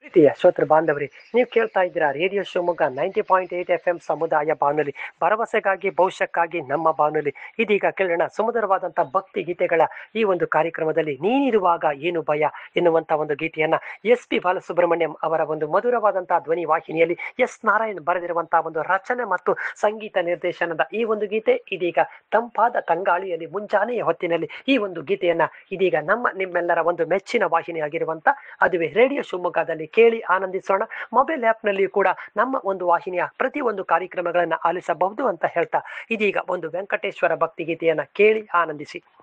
ಪ್ರೀತಿಯ ಶ್ರೋತೃ ಬಾಂಧವರಿ ನೀವು ಕೇಳ್ತಾ ಇದ್ದೀರಾ radio Shivamogga ninety point eight F M ಸಮುದಾಯ ಬಾನುಲಿ ಭರವಸೆಗಾಗಿ ಭವಿಷ್ಯಕ್ಕಾಗಿ ನಮ್ಮ ಬಾನುಲಿ ಇದೀಗ ಕೇಳೋಣ ಸುಮಧುರವಾದಂಥ ಭಕ್ತಿ ಗೀತೆಗಳ ಈ ಒಂದು ಕಾರ್ಯಕ್ರಮದಲ್ಲಿ ನೀನಿರುವಾಗ ಏನು ಭಯ ಎನ್ನುವಂಥ ಒಂದು ಗೀತೆಯನ್ನ ಎಸ್ ಪಿ ಬಾಲಸುಬ್ರಹ್ಮಣ್ಯಂ ಅವರ ಒಂದು ಮಧುರವಾದಂತಹ ಧ್ವನಿ ವಾಹಿನಿಯಲ್ಲಿ ಎಸ್ ನಾರಾಯಣ್ ಬರೆದಿರುವಂತಹ ಒಂದು ರಚನೆ ಮತ್ತು ಸಂಗೀತ ನಿರ್ದೇಶನದ ಈ ಒಂದು ಗೀತೆ ಇದೀಗ ತಂಪಾದ ತಂಗಾಳಿಯಲ್ಲಿ ಮುಂಜಾನೆಯ ಹೊತ್ತಿನಲ್ಲಿ ಈ ಒಂದು ಗೀತೆಯನ್ನ ಇದೀಗ ನಮ್ಮ ನಿಮ್ಮೆಲ್ಲರ ಒಂದು ಮೆಚ್ಚಿನ ವಾಹಿನಿ ಆಗಿರುವಂತ ಅದುವೇ ರೇಡಿಯೋ ಶಿವಮೊಗ್ಗದಲ್ಲಿ ಕೇಳಿ ಆನಂದಿಸೋಣ ಮೊಬೈಲ್ ನಲ್ಲಿ ಕೂಡ ನಮ್ಮ ಒಂದು ವಾಹಿನಿಯ ಪ್ರತಿ ಒಂದು ಕಾರ್ಯಕ್ರಮಗಳನ್ನ ಆಲಿಸಬಹುದು ಅಂತ ಹೇಳ್ತಾ ಇದೀಗ ಒಂದು ವೆಂಕಟೇಶ್ವರ ಭಕ್ತಿ ಗೀತೆಯನ್ನ ಕೇಳಿ ಆನಂದಿಸಿ